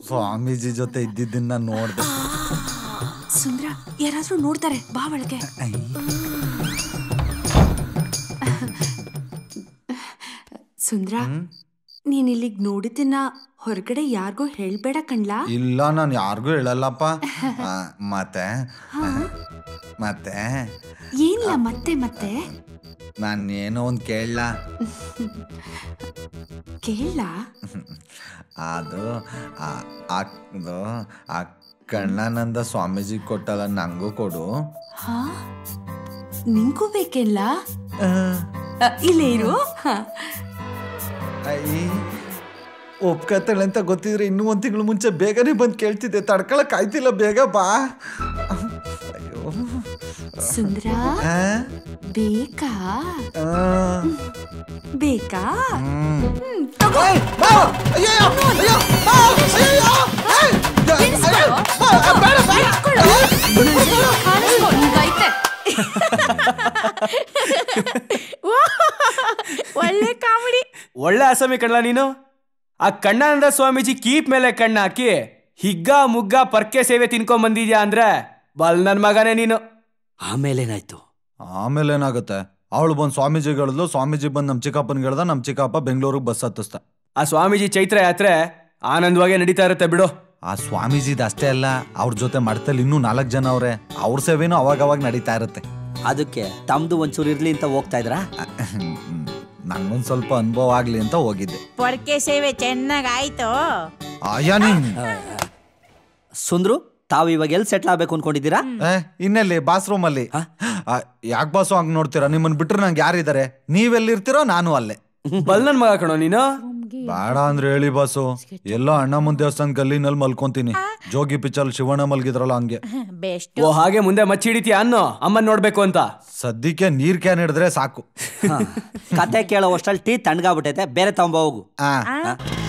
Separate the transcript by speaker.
Speaker 1: ಸ್ವಾಮೀಜಿ ಜೊತೆ ಇದ್ದಿದ್ದನ್ನ ನೋಡ್ದೆ
Speaker 2: ಸುಂದ್ರ ಯಾರಾದ್ರೂ ನೋಡ್ತಾರೆ ಬಾ ಒಳಗೆ ಸುಂದ್ರ ನೀನ್ ಇಲ್ಲಿಗ್ ನೋಡಿದ್ದನ್ನ ಹೊರಗಡೆ ಯಾರಿಗೂ ಹೇಳ್ಬೇಡ ಕಣ್ಲಾ
Speaker 1: ಇಲ್ಲ ನಾನು ಯಾರಿಗೂ ಹೇಳಲ್ಲಪ್ಪ ಆ, ಮತ್ತೆ ಮತ್ತೆ
Speaker 2: ಏನಿಲ್ಲ ಮತ್ತೆ ಮತ್ತೆ
Speaker 1: ನಾನು ಏನೋ ಒಂದು ಕೇಳಲ್ಲ
Speaker 2: ಕೇಳ
Speaker 1: ಅದು ಆ- ಅದು ಆ ಕಣ್ಣಾನಂದ ಸ್ವಾಮೀಜಿ ಕೊಟ್ಟಲ್ಲ ನಂಗೂ ಕೊಡು
Speaker 2: ಹಾ ನಿಂಗೂ ಬೇಕೆಲ್ಲ ಅ, ಇಲ್ಲೇ ಇರು ಹ.
Speaker 1: ಅಯ್ಯ ಒಪ್ಕತ್ತಾಳೆ ಅಂತ ಗೊತ್ತಿದ್ರೆ ಇನ್ನೂ ಒಂದು ತಿಂಗಳು ಮುಂಚೆ ಬೇಗನೆ ಬಂದು ಕೇಳ್ತಿದ್ದೆ ತಡ್ಕೊಳಕ್ ಆಯ್ತಿಲ್ಲ ಬೇಗ ಬಾ ಅಯ್ಯೋ
Speaker 2: ಸುಂದ್ರ
Speaker 1: ಆ?
Speaker 2: ಬೇಕಾ
Speaker 1: ಆ.
Speaker 2: ಬೇಕಾ
Speaker 1: ಹ್ಮ್.
Speaker 2: ಹ್ಮ್, ತಗೋ.
Speaker 1: ಏಯ್, ಬಾ! ಅಯ್ಯೋ, ಅಯ್ಯೋ, ಬಾ! ಅಯ್ಯೋ, ಏಯ್!
Speaker 2: ಇಳಿಸ್ಕೊಳ್ಳೋ.
Speaker 1: ಬಾ, ಬೇಡ, ಬೇಡ.
Speaker 2: ಇಟ್ಕೊಳ್ಳೋ. ಇನ್ನೊಂದ್ಸಲ ಕಾಣಿಸ್ಕೊ, ಹಿಂಗೈತೆ.
Speaker 3: ಒಳ್ಳೆ ಕಾಮಿಡಿ
Speaker 4: ಒಳ್ಳೆ ಅಸಮಿ ಕಣ್ಲ ನೀನು ಆ ಕಣ್ಣಾನಂದ ಸ್ವಾಮೀಜಿ ಕೀಪ್ ಮೇಲೆ ಕಣ್ಣ ಹಾಕಿ ಹಿಗ್ಗ ಮುಗ್ಗ ಪರ್ಕೆ ಸೇವೆ ತಿನ್ಕೊಂಡ್ ಬಂದಿದ್ಯಾ ಅಂದ್ರೆ ಬಲ್ ನನ್ ಮಗನೇ ನೀನು
Speaker 5: ಆಮೇಲೇನಾಯ್ತು
Speaker 1: ಆಮೇಲೆ ಏನಾಗುತ್ತೆ ಅವಳು ಬಂದು ಸ್ವಾಮೀಜಿಗೆ ಹೇಳಿದ್ಲು ಸ್ವಾಮೀಜಿ ಬಂದು ನಮ್ಮ ಚಿಕ್ಕಪ್ಪನಿಗೆ ಹೇಳ್ದ ನಮ್ಮ ಚಿಕ್ಕಪ್ಪ ಬೆಂಗಳೂರಿಗೆ ಬಸ್ ಹತ್ತಿಸ್ತ
Speaker 4: ಆ ಸ್ವಾಮೀಜಿ ಚೈತ್ರ ಯಾತ್ರೆ ಆನಂದವಾಗೇ ನಡೀತಾ ಇರುತ್ತೆ ಬಿಡು
Speaker 1: ಆ ಸ್ವಾಮೀಜಿದ ಅಷ್ಟೇ ಅಲ್ಲ ಅವ್ರ ಜೊತೆ ಮಠದಲ್ಲಿ ಇನ್ನೂ ನಾಲ್ಕು ಜನ ಅವ್ರೆ ಅವ್ರ ಸೇವೆನೂ ಅವಾಗ ಅವಾಗ ನಡೀತಾ ಇರುತ್ತೆ
Speaker 5: ಅದಕ್ಕೆ ತಮ್ದು ಒಂಚೂರು ಇರ್ಲಿ ಅಂತ ಹೋಗ್ತಾ ಇದ್ರಾ
Speaker 1: ನಂಗೊಂದು ಸ್ವಲ್ಪ ಅನುಭವ ಆಗ್ಲಿ ಅಂತ ಹೋಗಿದ್ದೆ
Speaker 3: ಪೊರ್ಕೆ ಸೇವೆ ಚೆನ್ನಾಗ್ ಆಯ್ತು
Speaker 1: ಅಯ್ಯ ನೀನ್
Speaker 5: ಸುಂದ್ರು ತಾವು ಇವಾಗ ಎಲ್ಲಿ ಸೆಟ್ಲ್ ಆಗ್ಬೇಕು ಅನ್ಕೊಂಡಿದ್ದೀರಾ
Speaker 1: ಏ, ಇನ್ನೆಲ್ಲಿ ಬಾತ್ರೂಮ್ ಅಲ್ಲಿ ಯಾಕೆ ಬಾಸು ಹಂಗ್ ನೋಡ್ತೀರಾ ನಿಮ್ಮನ್ ಬಿಟ್ರೆ ನಂಗೆ ಯಾರಿದ್ದಾರೆ ನೀವೆಲ್ಲಿರ್ತೀರೋ ನಾನು ಅಲ್ಲೇ
Speaker 4: ಬಲ್ ನನ್ ಮಗ ಕಣೋ ನೀನು
Speaker 1: ಬೇಡ ಅಂದ್ರೆ ಹೇಳಿ ಬಾಸು ಎಲ್ಲೋ ಅಣ್ಣಮ್ಮನ ದೇವಸ್ಥಾನ ಗಲ್ಲಿನಲ್ಲಿ ಮಲ್ಕೊಂತೀನಿ ಜೋಗಿ ಪಿಚ್ಚಲ್ ಶಿವಣ್ಣ ಮಲ್ಗಿದ್ರಲ್ಲ ಹಂಗೆ
Speaker 3: ಬೆಸ್ಟ್
Speaker 4: ಓ ಹಾಗೆ ಮುಂದೆ ಮಚ್ಚಿ ಹಿಡಿತೀಯ ಅನ್ನೋ ಅಮ್ಮನ್ ನೋಡ್ಬೇಕು ಅಂತ
Speaker 1: ಸದ್ಯಕ್ಕೆ ನೀರ್ ಕ್ಯಾನ್ ಹಿಡಿದ್ರೆ ಸಾಕು
Speaker 5: ಕತೆ ಕೇಳೋ ಅಷ್ಟ್ರಲ್ಲಿ ಟೀ ತಣ್ಣಗಾಗ್ಬಿಟ್ಟೈತೆ ಬೇರೆ ತಗೊಂಬ ಹೋಗು
Speaker 1: ಆ
Speaker 3: ಆ?